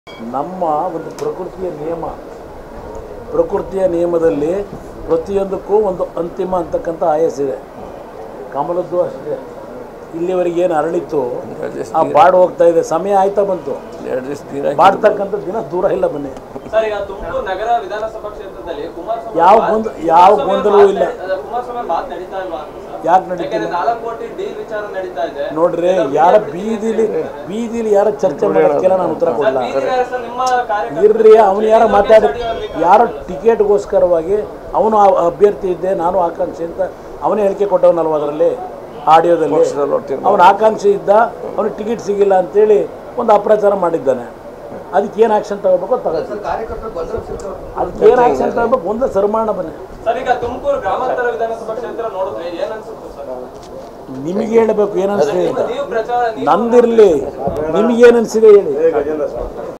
ನಮ್ಮ ಒಂದು ಪ್ರಕೃತಿಯ ನಿಯಮ ಪ್ರಕೃತಿಯ ನಿಯಮದಲ್ಲಿ ಪ್ರತಿಯೊಂದಕ್ಕೂ ಒಂದು ಅಂತಿಮ ಅಂತಕ್ಕಂಥ ಆಯಸ್ಸಿದೆ ಕಮಲದ್ದು ಅಷ್ಟೇ ಇಲ್ಲಿವರೆಗೆ ಏನು ಅರಳಿತ್ತು ಆ ಬಾಡು ಹೋಗ್ತಾ ಇದೆ ಸಮಯ ಆಯ್ತಾ ಬಂತು ಎರಡು ದಿವಸ ತೀರಾ ಬಾಡ್ತಕ್ಕಂಥ ದಿನ ದೂರ ಇಲ್ಲ ಬನ್ನಿ ಸರ್ ಈಗ ತುಮಕೂರು ನಗರ ವಿಧಾನಸಭಾ ಕ್ಷೇತ್ರದಲ್ಲಿ ಕುಮಾರಸ್ವಾಮಿ ಯಾವ ಮಾತ್- ಗೊಂದ ಯಾವ ಕುಮಾರಸ್ವಾಮಿ ಗೊಂದಲವೂ ಇಲ್ಲ ಮಾತ್ ನಡಿ- ಕುಮಾರಸ್ವಾಮಿ ಮಾತು ನಡೀತಾ ಇಲ್ವಾ ಅಂತ ಸರ್? ಯಾಕೆ ನಡೀತಿಲ್ಲ ಯಾಕಂದ್ರೆ ನಾಲ್ಕು ಕೋಟಿ ಡೀಲ್ ವಿಚಾರ ನಡೀತಾ ಇದೆ ನೋಡ್ರಿ ಯಾರ ಬೀದಿಲಿ ಬೀದಿಲಿ ಯಾರ ಚರ್ಚೆ ಮಾಡೋದಕ್ಕೆಲ್ಲ ನಾನು ಉತ್ತರ ಕೊಡಲ್ಲ ಬೀದಿಗೆ ಸರ್ ನಿಮ್ಮ ಕಾರ್ಯಕರ್ತರು ಇರ್ರಿ ಅವನು ಯಾರ ಮಾತಾಡಿ ಯಾರ ಟಿಕೆಟ್ಗೋಸ್ಕರವಾಗಿ ಅವನು ಆ ಅಭ್ಯರ್ಥಿ ಇದ್ದೆ ನಾನು ಆಕಾಂಕ್ಷಿ ಅಂತ ಅವನೇ ಹೇಳಿಕೆ ಕೊಟ್ಟವನಲ್ವ ಅದರಲ್ಲಿ ಆಡಿಯೋದಲ್ಲಿ ಪಕ್ಷದಲ್ಲಿ ಒಟ್ಟಿಗೆ ಅವನು ಆಕಾಂಕ್ಷಿ ಇದ್ದ ಅವನಿಗೆ ಟಿಕೆಟ್ ಸಿಗಿಲ್ಲ ಅಂತೇಳಿ ಒಂದು ಅಪ್ರಚಾರ ಮಾಡಿದ್ದಾನೆ ಅದಕ್ಕೆ ಏನು ಆಕ್ಷನ್ ತಗೋಬೇಕು ತಗೋತೀವಿ ಅದಕ್ಕೆ ಏನು ಆಕ್ಷನ್ ತಗೋಬೇಕು ಒಂದು ಸರ್ಮಾಣ ಬನ್ನಿ ಸರ್ ಈಗ ತುಮಕೂರು ಗ್ರಾಮಾಂತರ ವಿಧಾನಸಭಾ ಕ್ಷೇತ್ರ ನೋಡಿದ್ರೆ ಏನ್ ಅನ್ಸುತ್ತೆ ಸರ್ ನಿಮಗೆ ಹೇಳಬೇಕು ಏನು ಅನಿಸ್ತಿದೆ ಅಂತ ನೀವು ಪ್ರಚಾರ ನೀವು ನಂದಿರಲಿ ನಿಮಗೇನು ಅನಿಸಿದೆ ಹೇಳಿ